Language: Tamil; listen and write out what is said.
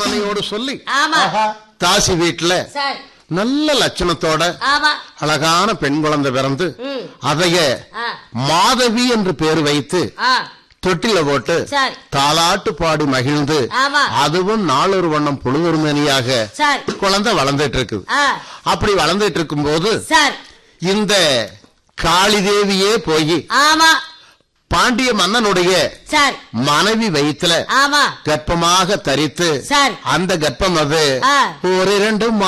வர்ணனையோடு சொல்லி ஆமா தாசி வீட்டுல சார் நல்ல லட்சணத்தோட ஆமா அழகான பெண் குழந்தை பிறந்து ம் அதைய ஆ மாதவி என்று பேர் வைத்து ஆ தொட்டில போட்டு சார் தாலாட்டு பாடி மகிழ்ந்து ஆமா அதுவும் நாளொரு வண்ணம் பொழுதொரு மணியாக சார் குழந்தை வளர்ந்துட்டு இருக்குது ஆ அப்படி வளர்ந்துட்டு இருக்கும்போது சார் இந்த காளி தேவியே போய் ஆமா பாண்டிய மன்னனுடைய சார் மனைவி வயித்துல ஆமா கர்ப்பமாக தரித்து சார் அந்த கர்ப்பம் அது ஆ ஒரு இரண்டு